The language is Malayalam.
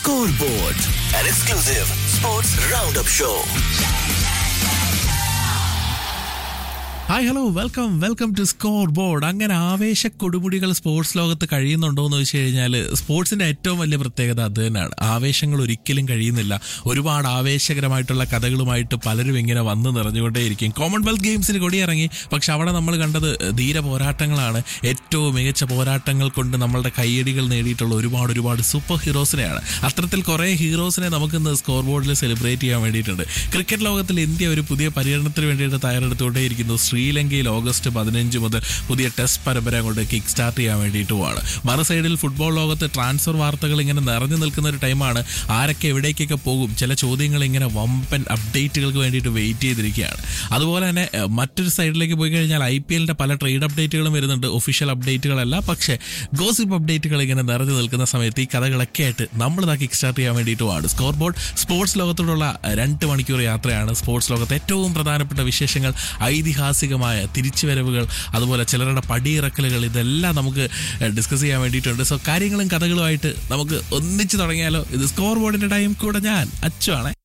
Scoreboard, an exclusive sports roundup show. Hi hello welcome welcome to scoreboard അങ്ങനെ ആവേശ കൊടുമുടികൾ സ്പോർട്സ് ലോകത്ത് കഴിയുന്നുണ്ടോ എന്ന് വെച്ച് കഴിഞ്ഞാൽ സ്പോർട്സിന്റെ ഏറ്റവും വലിയ പ്രത്യേകത അത് തന്നെയാണ് ആവേശങ്ങൾ ഒരിക്കലും കഴിയുന്നില്ല ഒരുപാട് ആവേശകരമായിട്ടുള്ള കഥകളുമായിട്ട് പലരും ഇങ്ങനെ വന്ന് നിറഞ്ഞുകൊണ്ടേയിരിക്കും കോമൺവെൽത്ത് ഗെയിംസിന് കൊടിയിറങ്ങി പക്ഷെ അവിടെ നമ്മൾ കണ്ടത് ധീര പോരാട്ടങ്ങളാണ് ഏറ്റവും മികച്ച പോരാട്ടങ്ങൾ കൊണ്ട് നമ്മളുടെ കയ്യടികൾ നേടിയിട്ടുള്ള ഒരുപാട് ഒരുപാട് സൂപ്പർ ഹീറോസിനെയാണ് അത്തരത്തിൽ കുറേ ഹീറോസിനെ നമുക്കിന്ന് സ്കോർ ബോർഡിൽ സെലിബ്രേറ്റ് ചെയ്യാൻ വേണ്ടിയിട്ടുണ്ട് ക്രിക്കറ്റ് ലോകത്തിൽ ഇന്ത്യ ഒരു പുതിയ പര്യടനത്തിന് വേണ്ടിയിട്ട് തയ്യാറെടുത്തുകൊണ്ടേയിരിക്കുന്നു ശ്രീലങ്കയിൽ ഓഗസ്റ്റ് പതിനഞ്ച് മുതൽ പുതിയ ടെസ്റ്റ് പരമ്പര കൊണ്ട് കിക്ക് സ്റ്റാർട്ട് ചെയ്യാൻ വേണ്ടിയിട്ടുമാണ് മറു സൈഡിൽ ഫുട്ബോൾ ലോകത്ത് ട്രാൻസ്ഫർ വാർത്തകൾ ഇങ്ങനെ നിറഞ്ഞു നിൽക്കുന്ന ഒരു ടൈമാണ് ആരൊക്കെ എവിടേക്കൊക്കെ പോകും ചില ചോദ്യങ്ങൾ ഇങ്ങനെ വമ്പൻ അപ്ഡേറ്റുകൾക്ക് വേണ്ടിയിട്ട് വെയിറ്റ് ചെയ്തിരിക്കുകയാണ് അതുപോലെ തന്നെ എഹ്, മറ്റൊരു സൈഡിലേക്ക് പോയി കഴിഞ്ഞാൽ ഐ പി എല്ലിന്റെ പല ട്രേഡ് അപ്ഡേറ്റുകളും വരുന്നുണ്ട് ഒഫീഷ്യൽ അപ്ഡേറ്റുകളല്ല പക്ഷേ ഗോസിപ്പ് അപ്ഡേറ്റുകൾ ഇങ്ങനെ നിറഞ്ഞു നിൽക്കുന്ന സമയത്ത് ഈ കഥകളൊക്കെ ആയിട്ട് നമ്മൾ ഇതാ കിക്ക് സ്റ്റാർട്ട് ചെയ്യാൻ വേണ്ടിയിട്ടുമാണ് സ്കോർ ബോർഡ് സ്പോർട്സ് ലോകത്തോടുള്ള രണ്ട് മണിക്കൂർ യാത്രയാണ് സ്പോർട്സ് ലോകത്ത് ഏറ്റവും പ്രധാനപ്പെട്ട വിശേഷങ്ങൾ ഐതിഹാസികമായ തിരിച്ചുവരവുകൾ അതുപോലെ ചിലരുടെ പടിയിറക്കലുകൾ ഇതെല്ലാം നമുക്ക് ഡിസ്കസ് ചെയ്യാൻ വേണ്ടിയിട്ടുണ്ട് സോ കാര്യങ്ങളും കഥകളുമായിട്ട് നമുക്ക് ഒന്നിച്ച് തുടങ്ങിയാലോ ഇത് സ്കോർ ബോർഡിന്റെ ടൈം കൂടെ ഞാൻ അച്ചുവാണേ